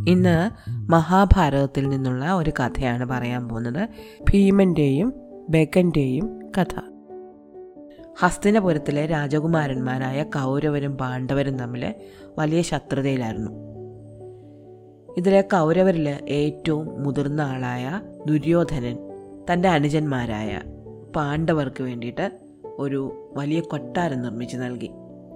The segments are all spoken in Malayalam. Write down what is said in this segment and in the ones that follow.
ഇന്ന് മഹാഭാരതത്തിൽ നിന്നുള്ള ഒരു കഥയാണ് പറയാൻ പോകുന്നത് ഭീമന്റെയും ബെഗന്റെയും കഥ ഹസ്തിനപുരത്തിലെ രാജകുമാരന്മാരായ കൗരവരും പാണ്ഡവരും തമ്മിൽ വലിയ ശത്രുതയിലായിരുന്നു ഇതിലെ കൗരവരിൽ ഏറ്റവും മുതിർന്ന ആളായ ദുര്യോധനൻ തൻ്റെ അനുജന്മാരായ പാണ്ഡവർക്ക് വേണ്ടിയിട്ട് ഒരു വലിയ കൊട്ടാരം നിർമ്മിച്ചു നൽകി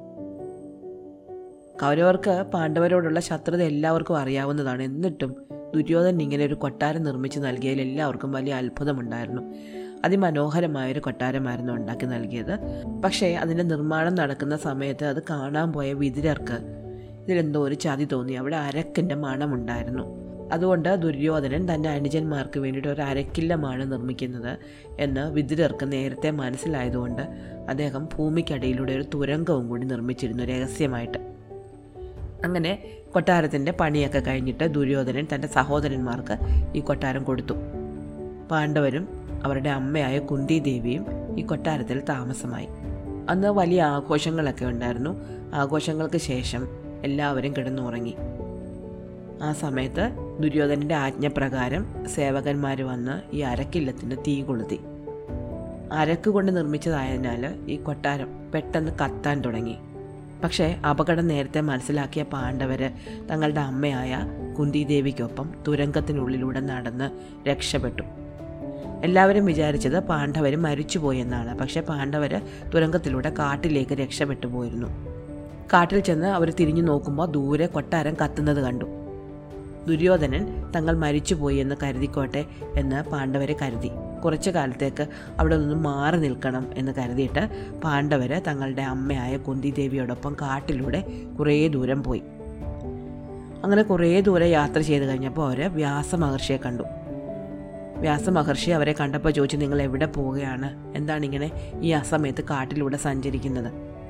കൗരവർക്ക് പാണ്ഡവരോടുള്ള ശത്രുത എല്ലാവർക്കും അറിയാവുന്നതാണ് എന്നിട്ടും ദുര്യോധനൻ ഇങ്ങനെ ഒരു കൊട്ടാരം നിർമ്മിച്ച് നൽകിയതിൽ എല്ലാവർക്കും വലിയ അത്ഭുതമുണ്ടായിരുന്നു അതിമനോഹരമായ ഒരു കൊട്ടാരമായിരുന്നു ഉണ്ടാക്കി നൽകിയത് പക്ഷേ അതിൻ്റെ നിർമ്മാണം നടക്കുന്ന സമയത്ത് അത് കാണാൻ പോയ വിതിരർക്ക് ഇതിലെന്തോ ഒരു ചതി തോന്നി അവിടെ അരക്കിൻ്റെ മണമുണ്ടായിരുന്നു അതുകൊണ്ട് ദുര്യോധനൻ തൻ്റെ അനുജന്മാർക്ക് വേണ്ടിയിട്ട് ഒരു അരക്കില്ലമാണ് നിർമ്മിക്കുന്നത് എന്ന് വിതുരർക്ക് നേരത്തെ മനസ്സിലായതുകൊണ്ട് അദ്ദേഹം ഭൂമിക്കടിയിലൂടെ ഒരു തുരങ്കവും കൂടി നിർമ്മിച്ചിരുന്നു രഹസ്യമായിട്ട് അങ്ങനെ കൊട്ടാരത്തിൻ്റെ പണിയൊക്കെ കഴിഞ്ഞിട്ട് ദുര്യോധനൻ തൻ്റെ സഹോദരന്മാർക്ക് ഈ കൊട്ടാരം കൊടുത്തു പാണ്ഡവരും അവരുടെ അമ്മയായ കുന്തി ദേവിയും ഈ കൊട്ടാരത്തിൽ താമസമായി അന്ന് വലിയ ആഘോഷങ്ങളൊക്കെ ഉണ്ടായിരുന്നു ആഘോഷങ്ങൾക്ക് ശേഷം എല്ലാവരും കിടന്നുറങ്ങി ആ സമയത്ത് ദുര്യോധനൻ്റെ ആജ്ഞപ്രകാരം സേവകന്മാർ വന്ന് ഈ അരക്കില്ലത്തിന് തീ കൊളുത്തി അരക്ക് കൊണ്ട് നിർമ്മിച്ചതായതിനാൽ ഈ കൊട്ടാരം പെട്ടെന്ന് കത്താൻ തുടങ്ങി പക്ഷേ അപകടം നേരത്തെ മനസ്സിലാക്കിയ പാണ്ഡവര് തങ്ങളുടെ അമ്മയായ കുന്തിദേവിക്കൊപ്പം തുരങ്കത്തിനുള്ളിലൂടെ നടന്ന് രക്ഷപ്പെട്ടു എല്ലാവരും വിചാരിച്ചത് പാണ്ഡവർ മരിച്ചുപോയെന്നാണ് പക്ഷേ പാണ്ഡവർ തുരങ്കത്തിലൂടെ കാട്ടിലേക്ക് രക്ഷപ്പെട്ടു പോയിരുന്നു കാട്ടിൽ ചെന്ന് അവർ തിരിഞ്ഞു നോക്കുമ്പോൾ ദൂരെ കൊട്ടാരം കത്തുന്നത് കണ്ടു ദുര്യോധനൻ തങ്ങൾ മരിച്ചുപോയി എന്ന് കരുതിക്കോട്ടെ എന്ന് പാണ്ഡവരെ കരുതി കുറച്ചു കാലത്തേക്ക് അവിടെ നിന്ന് മാറി നിൽക്കണം എന്ന് കരുതിയിട്ട് പാണ്ഡവര് തങ്ങളുടെ അമ്മയായ കുന്തിദേവിയോടൊപ്പം കാട്ടിലൂടെ കുറേ ദൂരം പോയി അങ്ങനെ കുറേ ദൂരം യാത്ര ചെയ്ത് കഴിഞ്ഞപ്പോൾ അവർ വ്യാസമഹർഷിയെ കണ്ടു വ്യാസമഹർഷി അവരെ കണ്ടപ്പോൾ ചോദിച്ചു നിങ്ങൾ എവിടെ പോവുകയാണ് എന്താണ് ഇങ്ങനെ ഈ അസമയത്ത് കാട്ടിലൂടെ സഞ്ചരിക്കുന്നത്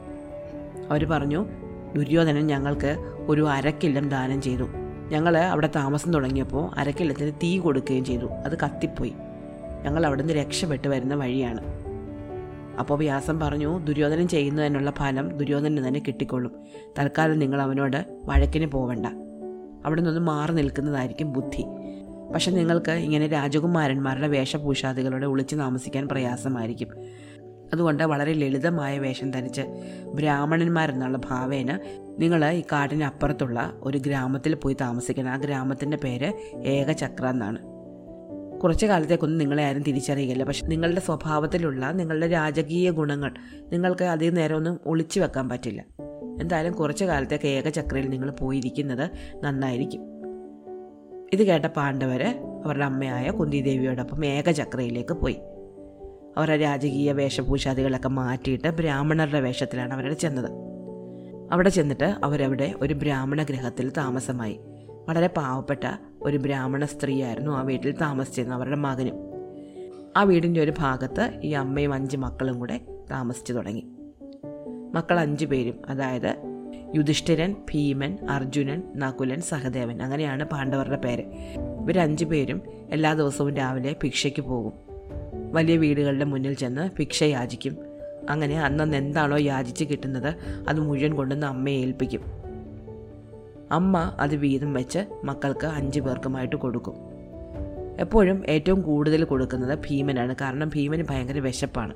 അവർ പറഞ്ഞു ദുര്യോധനൻ ഞങ്ങൾക്ക് ഒരു അരക്കില്ലം ദാനം ചെയ്തു ഞങ്ങൾ അവിടെ താമസം തുടങ്ങിയപ്പോൾ അരക്കില്ലത്തിന് തീ കൊടുക്കുകയും ചെയ്തു അത് കത്തിപ്പോയി ഞങ്ങൾ അവിടെ നിന്ന് രക്ഷപ്പെട്ട് വരുന്ന വഴിയാണ് അപ്പോൾ വ്യാസം പറഞ്ഞു ദുര്യോധനൻ ചെയ്യുന്നതിനുള്ള ഫലം ദുര്യോധനന് തന്നെ കിട്ടിക്കൊള്ളും തൽക്കാലം നിങ്ങൾ അവനോട് വഴക്കിന് പോവണ്ട അവിടെ നിന്ന് മാറി നിൽക്കുന്നതായിരിക്കും ബുദ്ധി പക്ഷെ നിങ്ങൾക്ക് ഇങ്ങനെ രാജകുമാരന്മാരുടെ വേഷഭൂഷാദികളോടെ ഒളിച്ചു താമസിക്കാൻ പ്രയാസമായിരിക്കും അതുകൊണ്ട് വളരെ ലളിതമായ വേഷം ധരിച്ച് ബ്രാഹ്മണന്മാരെന്നുള്ള ഭാവേന നിങ്ങൾ ഈ കാട്ടിന് അപ്പുറത്തുള്ള ഒരു ഗ്രാമത്തിൽ പോയി താമസിക്കണം ആ ഗ്രാമത്തിൻ്റെ പേര് ഏകചക്ര എന്നാണ് കുറച്ച് കാലത്തേക്കൊന്നും നിങ്ങളെ ആരും തിരിച്ചറിയില്ല പക്ഷെ നിങ്ങളുടെ സ്വഭാവത്തിലുള്ള നിങ്ങളുടെ രാജകീയ ഗുണങ്ങൾ നിങ്ങൾക്ക് അധികം നേരം ഒന്നും ഒളിച്ചു വെക്കാൻ പറ്റില്ല എന്തായാലും കുറച്ച് കാലത്തേക്ക് ഏകചക്രയിൽ നിങ്ങൾ പോയിരിക്കുന്നത് നന്നായിരിക്കും ഇത് കേട്ട പാണ്ഡവർ അവരുടെ അമ്മയായ കുന്തിദേവിയോടൊപ്പം ഏകചക്രയിലേക്ക് പോയി അവരുടെ രാജകീയ വേഷഭൂഷാദികളൊക്കെ മാറ്റിയിട്ട് ബ്രാഹ്മണരുടെ വേഷത്തിലാണ് അവരുടെ ചെന്നത് അവിടെ ചെന്നിട്ട് അവരവിടെ ഒരു ബ്രാഹ്മണ ഗൃഹത്തിൽ താമസമായി വളരെ പാവപ്പെട്ട ഒരു ബ്രാഹ്മണ സ്ത്രീയായിരുന്നു ആ വീട്ടിൽ താമസിച്ചിരുന്നത് അവരുടെ മകനും ആ വീടിൻ്റെ ഒരു ഭാഗത്ത് ഈ അമ്മയും അഞ്ച് മക്കളും കൂടെ താമസിച്ചു തുടങ്ങി മക്കൾ അഞ്ചു പേരും അതായത് യുധിഷ്ഠിരൻ ഭീമൻ അർജുനൻ നകുലൻ സഹദേവൻ അങ്ങനെയാണ് പാണ്ഡവരുടെ പേര് ഇവരഞ്ചു പേരും എല്ലാ ദിവസവും രാവിലെ ഭിക്ഷയ്ക്ക് പോകും വലിയ വീടുകളുടെ മുന്നിൽ ചെന്ന് ഭിക്ഷ യാചിക്കും അങ്ങനെ അന്നന്ന് എന്താണോ യാചിച്ച് കിട്ടുന്നത് അത് മുഴുവൻ കൊണ്ടുവന്ന് അമ്മയെ ഏൽപ്പിക്കും അമ്മ അത് വീതം വെച്ച് മക്കൾക്ക് അഞ്ചു പേർക്കുമായിട്ട് കൊടുക്കും എപ്പോഴും ഏറ്റവും കൂടുതൽ കൊടുക്കുന്നത് ഭീമനാണ് കാരണം ഭീമന് ഭയങ്കര വിശപ്പാണ്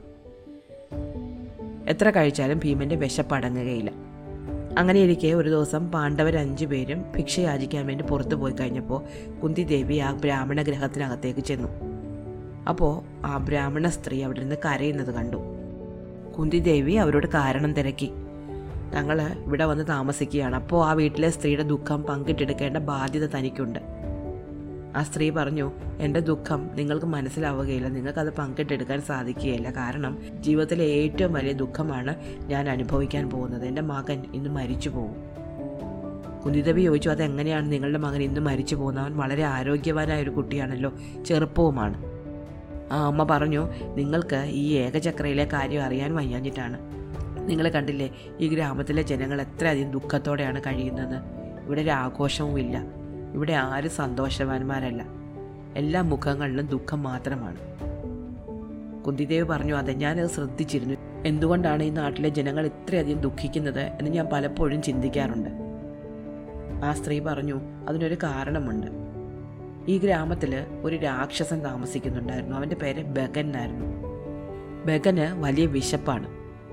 എത്ര കഴിച്ചാലും ഭീമൻ്റെ വിശപ്പ് അടങ്ങുകയില്ല അങ്ങനെ ഇരിക്കെ ഒരു ദിവസം പാണ്ഡവർ അഞ്ചു പേരും ഭിക്ഷ യാചിക്കാൻ വേണ്ടി പുറത്തു പോയി കഴിഞ്ഞപ്പോൾ കുന്തിദേവി ആ ബ്രാഹ്മണ ഗ്രഹത്തിനകത്തേക്ക് ചെന്നു അപ്പോൾ ആ ബ്രാഹ്മണ സ്ത്രീ അവിടെ നിന്ന് കരയുന്നത് കണ്ടു കുന്തിദേവി അവരോട് കാരണം തിരക്കി തങ്ങൾ ഇവിടെ വന്ന് താമസിക്കുകയാണ് അപ്പോൾ ആ വീട്ടിലെ സ്ത്രീയുടെ ദുഃഖം പങ്കിട്ടെടുക്കേണ്ട ബാധ്യത തനിക്കുണ്ട് ആ സ്ത്രീ പറഞ്ഞു എൻ്റെ ദുഃഖം നിങ്ങൾക്ക് മനസ്സിലാവുകയില്ല നിങ്ങൾക്കത് പങ്കിട്ടെടുക്കാൻ സാധിക്കുകയില്ല കാരണം ജീവിതത്തിലെ ഏറ്റവും വലിയ ദുഃഖമാണ് ഞാൻ അനുഭവിക്കാൻ പോകുന്നത് എൻ്റെ മകൻ ഇന്ന് മരിച്ചു പോകും കുന്തിദേവി ചോദിച്ചു അതെങ്ങനെയാണ് നിങ്ങളുടെ മകൻ ഇന്ന് മരിച്ചു പോകുന്നത് അവൻ വളരെ ആരോഗ്യവാനായ ഒരു കുട്ടിയാണല്ലോ ചെറുപ്പവുമാണ് ആ അമ്മ പറഞ്ഞു നിങ്ങൾക്ക് ഈ ഏകചക്രയിലെ കാര്യം അറിയാൻ വയ്യാഞ്ഞിട്ടാണ് നിങ്ങൾ കണ്ടില്ലേ ഈ ഗ്രാമത്തിലെ ജനങ്ങൾ എത്രയധികം ദുഃഖത്തോടെയാണ് കഴിയുന്നത് ഇവിടെ ഒരു ആഘോഷവും ഇല്ല ഇവിടെ ആരും സന്തോഷവാന്മാരല്ല എല്ലാ മുഖങ്ങളിലും ദുഃഖം മാത്രമാണ് കുന്തിദേവ് പറഞ്ഞു അതെ ഞാനത് ശ്രദ്ധിച്ചിരുന്നു എന്തുകൊണ്ടാണ് ഈ നാട്ടിലെ ജനങ്ങൾ ഇത്രയധികം ദുഃഖിക്കുന്നത് എന്ന് ഞാൻ പലപ്പോഴും ചിന്തിക്കാറുണ്ട് ആ സ്ത്രീ പറഞ്ഞു അതിനൊരു കാരണമുണ്ട് ഈ ഗ്രാമത്തിൽ ഒരു രാക്ഷസൻ താമസിക്കുന്നുണ്ടായിരുന്നു അവൻ്റെ പേര് ബഗൻ എന്നായിരുന്നു ബഗന് വലിയ വിശപ്പാണ്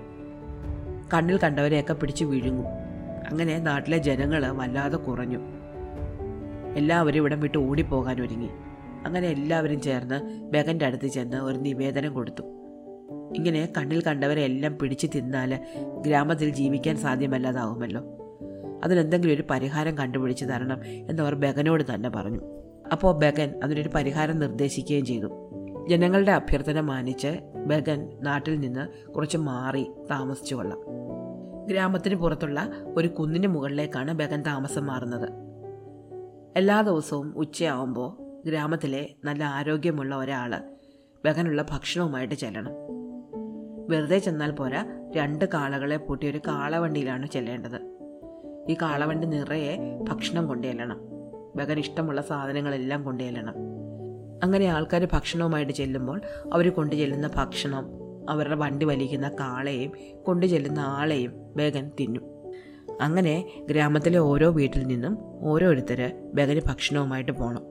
കണ്ണിൽ കണ്ടവരെയൊക്കെ പിടിച്ചു വിഴുങ്ങും അങ്ങനെ നാട്ടിലെ ജനങ്ങൾ വല്ലാതെ കുറഞ്ഞു എല്ലാവരും ഇവിടം വിട്ട് ഓടിപ്പോകാൻ ഒരുങ്ങി അങ്ങനെ എല്ലാവരും ചേർന്ന് ബഗൻ്റെ അടുത്ത് ചെന്ന് ഒരു നിവേദനം കൊടുത്തു ഇങ്ങനെ കണ്ണിൽ കണ്ടവരെ എല്ലാം പിടിച്ചു തിന്നാൽ ഗ്രാമത്തിൽ ജീവിക്കാൻ സാധ്യമല്ലാതാവുമല്ലോ അതിനെന്തെങ്കിലും ഒരു പരിഹാരം കണ്ടുപിടിച്ച് തരണം എന്നവർ ബഗനോട് തന്നെ പറഞ്ഞു അപ്പോൾ ബഗൻ അതിനൊരു പരിഹാരം നിർദ്ദേശിക്കുകയും ചെയ്തു ജനങ്ങളുടെ അഭ്യർത്ഥന മാനിച്ച് ബഗൻ നാട്ടിൽ നിന്ന് കുറച്ച് മാറി താമസിച്ചു കൊള്ളാം ഗ്രാമത്തിന് പുറത്തുള്ള ഒരു കുന്നിന് മുകളിലേക്കാണ് ബഗൻ താമസം മാറുന്നത് എല്ലാ ദിവസവും ഉച്ചയാവുമ്പോൾ ഗ്രാമത്തിലെ നല്ല ആരോഗ്യമുള്ള ഒരാൾ ബഗനുള്ള ഭക്ഷണവുമായിട്ട് ചെല്ലണം വെറുതെ ചെന്നാൽ പോരാ രണ്ട് കാളകളെ പൂട്ടി ഒരു കാളവണ്ടിയിലാണ് ചെല്ലേണ്ടത് ഈ കാളവണ്ടി നിറയെ ഭക്ഷണം കൊണ്ടുചെല്ലണം ബഗൻ ഇഷ്ടമുള്ള സാധനങ്ങളെല്ലാം കൊണ്ടുചെല്ലണം അങ്ങനെ ആൾക്കാർ ഭക്ഷണവുമായിട്ട് ചെല്ലുമ്പോൾ അവർ കൊണ്ടു ചെല്ലുന്ന ഭക്ഷണം അവരുടെ വണ്ടി വലിക്കുന്ന കാളയെയും കൊണ്ടു ചെല്ലുന്ന ആളെയും ബഗൻ തിന്നും അങ്ങനെ ഗ്രാമത്തിലെ ഓരോ വീട്ടിൽ നിന്നും ഓരോരുത്തർ ബഗന് ഭക്ഷണവുമായിട്ട് പോകണം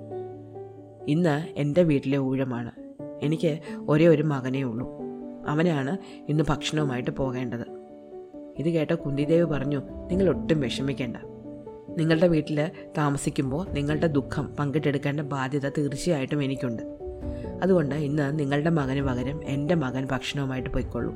ഇന്ന് എൻ്റെ വീട്ടിലെ ഊഴമാണ് എനിക്ക് ഒരേ ഒരു മകനേ ഉള്ളൂ അവനാണ് ഇന്ന് ഭക്ഷണവുമായിട്ട് പോകേണ്ടത് ഇത് കേട്ട കുന്തിദേവ് പറഞ്ഞു നിങ്ങൾ ഒട്ടും വിഷമിക്കേണ്ട നിങ്ങളുടെ വീട്ടിൽ താമസിക്കുമ്പോൾ നിങ്ങളുടെ ദുഃഖം പങ്കിട്ടെടുക്കേണ്ട ബാധ്യത തീർച്ചയായിട്ടും എനിക്കുണ്ട് അതുകൊണ്ട് ഇന്ന് നിങ്ങളുടെ മകന് പകരം എൻ്റെ മകൻ ഭക്ഷണവുമായിട്ട് പോയിക്കൊള്ളൂ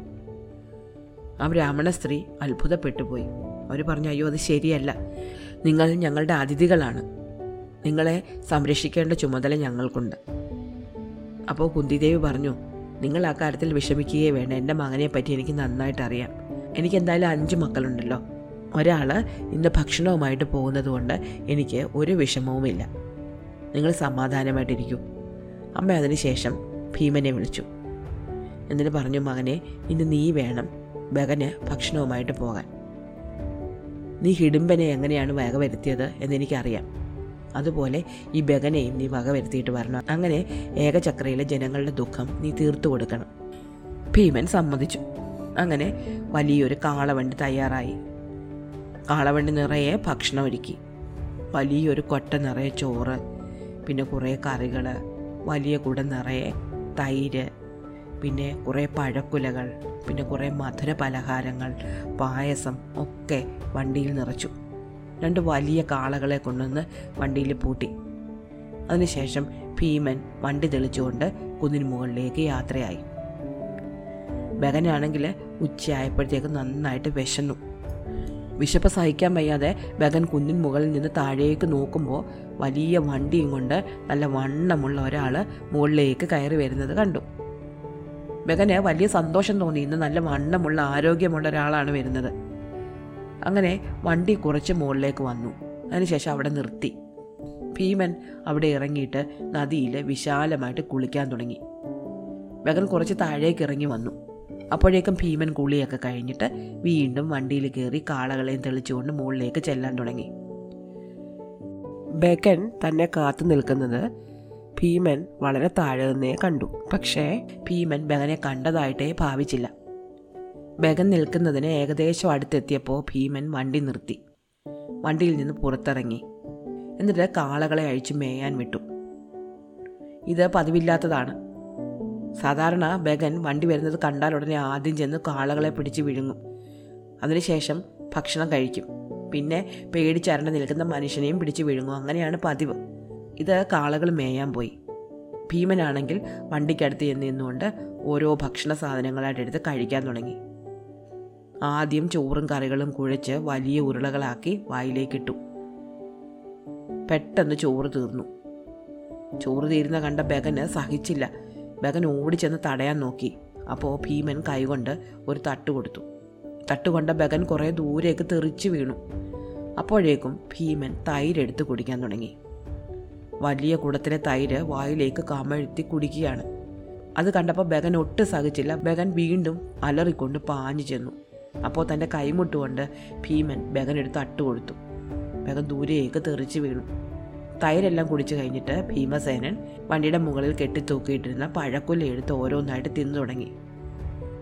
ആ ബ്രാഹ്മണ സ്ത്രീ അത്ഭുതപ്പെട്ടു പോയി അവർ പറഞ്ഞു അയ്യോ അത് ശരിയല്ല നിങ്ങൾ ഞങ്ങളുടെ അതിഥികളാണ് നിങ്ങളെ സംരക്ഷിക്കേണ്ട ചുമതല ഞങ്ങൾക്കുണ്ട് അപ്പോൾ കുന്തിദേവി പറഞ്ഞു നിങ്ങൾ ആ കാര്യത്തിൽ വിഷമിക്കുകയേ വേണ്ട എൻ്റെ മകനെ പറ്റി എനിക്ക് നന്നായിട്ട് അറിയാം എനിക്ക് എന്തായാലും അഞ്ച് മക്കളുണ്ടല്ലോ ഒരാൾ ഇന്ന് ഭക്ഷണവുമായിട്ട് പോകുന്നത് കൊണ്ട് എനിക്ക് ഒരു വിഷമവുമില്ല നിങ്ങൾ സമാധാനമായിട്ടിരിക്കൂ അമ്മ അതിനുശേഷം ഭീമനെ വിളിച്ചു എന്നിട്ട് പറഞ്ഞു മകനെ ഇന്ന് നീ വേണം ബഗന് ഭക്ഷണവുമായിട്ട് പോകാൻ നീ ഹിഡിമ്പനെ എങ്ങനെയാണ് വകവരുത്തിയത് എന്നെനിക്കറിയാം അതുപോലെ ഈ ബഗനെയും നീ വകവരുത്തിയിട്ട് വരണം അങ്ങനെ ഏകചക്രയിലെ ജനങ്ങളുടെ ദുഃഖം നീ തീർത്തു കൊടുക്കണം ഭീമൻ സമ്മതിച്ചു അങ്ങനെ വലിയൊരു കാളവണ്ടി തയ്യാറായി കാളവണ്ടി നിറയെ ഭക്ഷണം ഒരുക്കി വലിയൊരു കൊട്ട നിറയെ ചോറ് പിന്നെ കുറേ കറികൾ വലിയ കുട നിറയെ തൈര് പിന്നെ കുറേ പഴക്കുലകൾ പിന്നെ കുറേ മധുര പലഹാരങ്ങൾ പായസം ഒക്കെ വണ്ടിയിൽ നിറച്ചു രണ്ട് വലിയ കാളകളെ കൊണ്ടുവന്ന് വണ്ടിയിൽ പൂട്ടി അതിനുശേഷം ഭീമൻ വണ്ടി തെളിച്ചുകൊണ്ട് കുന്നിന് മുകളിലേക്ക് യാത്രയായി ബഗനാണെങ്കിൽ ഉച്ചയായപ്പോഴത്തേക്ക് നന്നായിട്ട് വിശന്നു വിശപ്പ് സഹിക്കാൻ വയ്യാതെ ബഗൻ കുന്നിൻ മുകളിൽ നിന്ന് താഴേക്ക് നോക്കുമ്പോൾ വലിയ വണ്ടിയും കൊണ്ട് നല്ല വണ്ണമുള്ള ഒരാൾ മുകളിലേക്ക് കയറി വരുന്നത് കണ്ടു ബഗന് വലിയ സന്തോഷം തോന്നി ഇന്ന് നല്ല വണ്ണമുള്ള ആരോഗ്യമുള്ള ഒരാളാണ് വരുന്നത് അങ്ങനെ വണ്ടി കുറച്ച് മുകളിലേക്ക് വന്നു അതിനുശേഷം അവിടെ നിർത്തി ഭീമൻ അവിടെ ഇറങ്ങിയിട്ട് നദിയിൽ വിശാലമായിട്ട് കുളിക്കാൻ തുടങ്ങി ബഗൻ കുറച്ച് താഴേക്ക് ഇറങ്ങി വന്നു അപ്പോഴേക്കും ഭീമൻ കുളിയൊക്കെ കഴിഞ്ഞിട്ട് വീണ്ടും വണ്ടിയിൽ കയറി കാളകളെയും തെളിച്ചുകൊണ്ട് മുകളിലേക്ക് ചെല്ലാൻ തുടങ്ങി ബഗൻ തന്നെ കാത്തു നിൽക്കുന്നത് ഭീമൻ വളരെ താഴെ നിന്നേ കണ്ടു പക്ഷേ ഭീമൻ ബഗനെ കണ്ടതായിട്ടേ ഭാവിച്ചില്ല ബഗൻ നിൽക്കുന്നതിന് ഏകദേശം അടുത്തെത്തിയപ്പോൾ ഭീമൻ വണ്ടി നിർത്തി വണ്ടിയിൽ നിന്ന് പുറത്തിറങ്ങി എന്നിട്ട് കാളകളെ അഴിച്ചു മേയാൻ വിട്ടു ഇത് പതിവില്ലാത്തതാണ് സാധാരണ ബഗൻ വണ്ടി വരുന്നത് കണ്ടാൽ ഉടനെ ആദ്യം ചെന്ന് കാളകളെ പിടിച്ച് വിഴുങ്ങും അതിനുശേഷം ഭക്ഷണം കഴിക്കും പിന്നെ പേടിച്ചരണ്ട് നിൽക്കുന്ന മനുഷ്യനെയും പിടിച്ച് വിഴുങ്ങും അങ്ങനെയാണ് പതിവ് ഇത് കാളകൾ മേയാൻ പോയി ഭീമനാണെങ്കിൽ വണ്ടിക്കടുത്ത് ചെന്ന് നിന്നുകൊണ്ട് ഓരോ ഭക്ഷണ സാധനങ്ങളായിട്ട് എടുത്ത് കഴിക്കാൻ തുടങ്ങി ആദ്യം ചോറും കറികളും കുഴച്ച് വലിയ ഉരുളകളാക്കി വായിലേക്കിട്ടു പെട്ടെന്ന് ചോറ് തീർന്നു ചോറ് തീരുന്ന കണ്ട ബഗന് സഹിച്ചില്ല ബഗൻ ഓടിച്ചെന്ന് തടയാൻ നോക്കി അപ്പോൾ ഭീമൻ കൈകൊണ്ട് ഒരു തട്ട് കൊടുത്തു തട്ടുകൊണ്ട ബഗൻ കുറേ ദൂരേക്ക് തെറിച്ചു വീണു അപ്പോഴേക്കും ഭീമൻ തൈരെടുത്ത് കുടിക്കാൻ തുടങ്ങി വലിയ കുടത്തിലെ തൈര് വായിലേക്ക് കമഴ്ത്തി കുടിക്കുകയാണ് അത് കണ്ടപ്പോൾ ബഗൻ ഒട്ടും സഹിച്ചില്ല ബഗൻ വീണ്ടും അലറിക്കൊണ്ട് പാഞ്ഞു ചെന്നു അപ്പോൾ തൻ്റെ കൈമുട്ടുകൊണ്ട് ഭീമൻ ബഗൻ എടുത്ത് അട്ട് കൊടുത്തു ബഗൻ ദൂരേക്ക് തെറിച്ച് വീണു തൈരെല്ലാം കുടിച്ചു കഴിഞ്ഞിട്ട് ഭീമസേനൻ വണ്ടിയുടെ മുകളിൽ കെട്ടിത്തൂക്കിയിട്ടിരുന്ന പഴക്കൊല്ല എടുത്ത് ഓരോന്നായിട്ട് തിന്നു തുടങ്ങി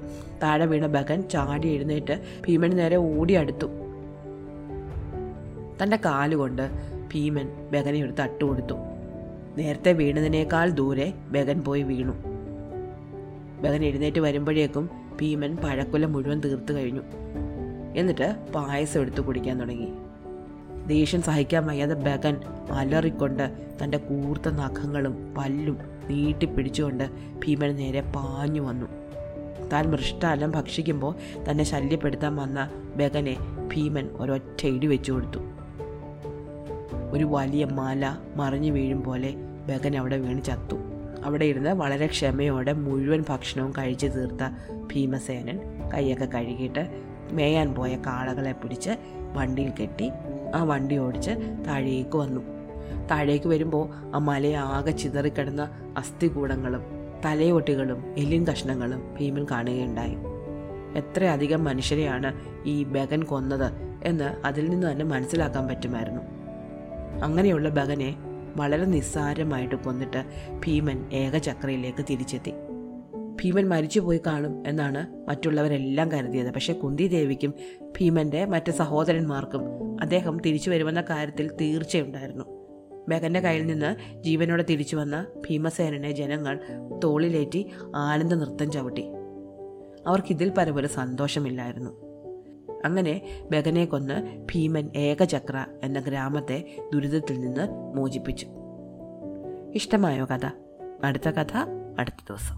താഴെ വീണ ബഗൻ ചാടി എഴുന്നേറ്റ് ഭീമന് നേരെ ഓടി അടുത്തു തൻ്റെ കാലുകൊണ്ട് ഭീമൻ ബഗനെ ഒരു തട്ട് കൊടുത്തു നേരത്തെ വീണതിനേക്കാൾ ദൂരെ ബഗൻ പോയി വീണു ബഗൻ എഴുന്നേറ്റ് വരുമ്പോഴേക്കും ഭീമൻ പഴക്കുല മുഴുവൻ തീർത്തു കഴിഞ്ഞു എന്നിട്ട് പായസം എടുത്തു കുടിക്കാൻ തുടങ്ങി ദേഷ്യം സഹിക്കാൻ വയ്യാതെ ബഗൻ അലറിക്കൊണ്ട് തൻ്റെ കൂർത്ത നഖങ്ങളും പല്ലും നീട്ടിപ്പിടിച്ചുകൊണ്ട് ഭീമന് നേരെ പാഞ്ഞു വന്നു താൻ മൃഷ്ടാലം ഭക്ഷിക്കുമ്പോൾ തന്നെ ശല്യപ്പെടുത്താൻ വന്ന ബഗനെ ഭീമൻ ഒരൊറ്റ ഇടി വെച്ചു കൊടുത്തു ഒരു വലിയ മല മറിഞ്ഞു വീഴും പോലെ ബഗൻ അവിടെ വീണ് ചത്തു അവിടെ ഇരുന്ന് വളരെ ക്ഷമയോടെ മുഴുവൻ ഭക്ഷണവും കഴിച്ചു തീർത്ത ഭീമസേനൻ കൈയൊക്കെ കഴുകിയിട്ട് മേയാൻ പോയ കാളകളെ പിടിച്ച് വണ്ടിയിൽ കെട്ടി ആ വണ്ടി ഓടിച്ച് താഴേക്ക് വന്നു താഴേക്ക് വരുമ്പോൾ ആ മലയെ ആകെ ചിതറിക്കിടന്ന അസ്ഥികൂടങ്ങളും തലയോട്ടികളും എല്ലിൻ കഷ്ണങ്ങളും ഭീമൻ കാണുകയുണ്ടായി എത്രയധികം മനുഷ്യരെയാണ് ഈ ബഗൻ കൊന്നത് എന്ന് അതിൽ നിന്ന് തന്നെ മനസ്സിലാക്കാൻ പറ്റുമായിരുന്നു അങ്ങനെയുള്ള ബഗനെ വളരെ നിസ്സാരമായിട്ട് കൊന്നിട്ട് ഭീമൻ ഏകചക്രയിലേക്ക് തിരിച്ചെത്തി ഭീമൻ മരിച്ചുപോയി കാണും എന്നാണ് മറ്റുള്ളവരെല്ലാം കരുതിയത് പക്ഷേ കുന്തി ദേവിക്കും ഭീമന്റെ മറ്റ് സഹോദരന്മാർക്കും അദ്ദേഹം തിരിച്ചു വരുമെന്ന കാര്യത്തിൽ തീർച്ചയുണ്ടായിരുന്നു ബഗന്റെ കയ്യിൽ നിന്ന് ജീവനോടെ തിരിച്ചു വന്ന ഭീമസേനനെ ജനങ്ങൾ തോളിലേറ്റി ആനന്ദ നൃത്തം ചവിട്ടി അവർക്കിതിൽ പരമൊരു സന്തോഷമില്ലായിരുന്നു അങ്ങനെ ബഗനെ കൊന്ന് ഭീമൻ ഏകചക്ര എന്ന ഗ്രാമത്തെ ദുരിതത്തിൽ നിന്ന് മോചിപ്പിച്ചു ഇഷ്ടമായോ കഥ അടുത്ത കഥ അടുത്ത ദിവസം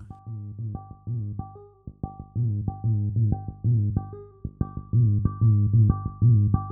Mm-hmm.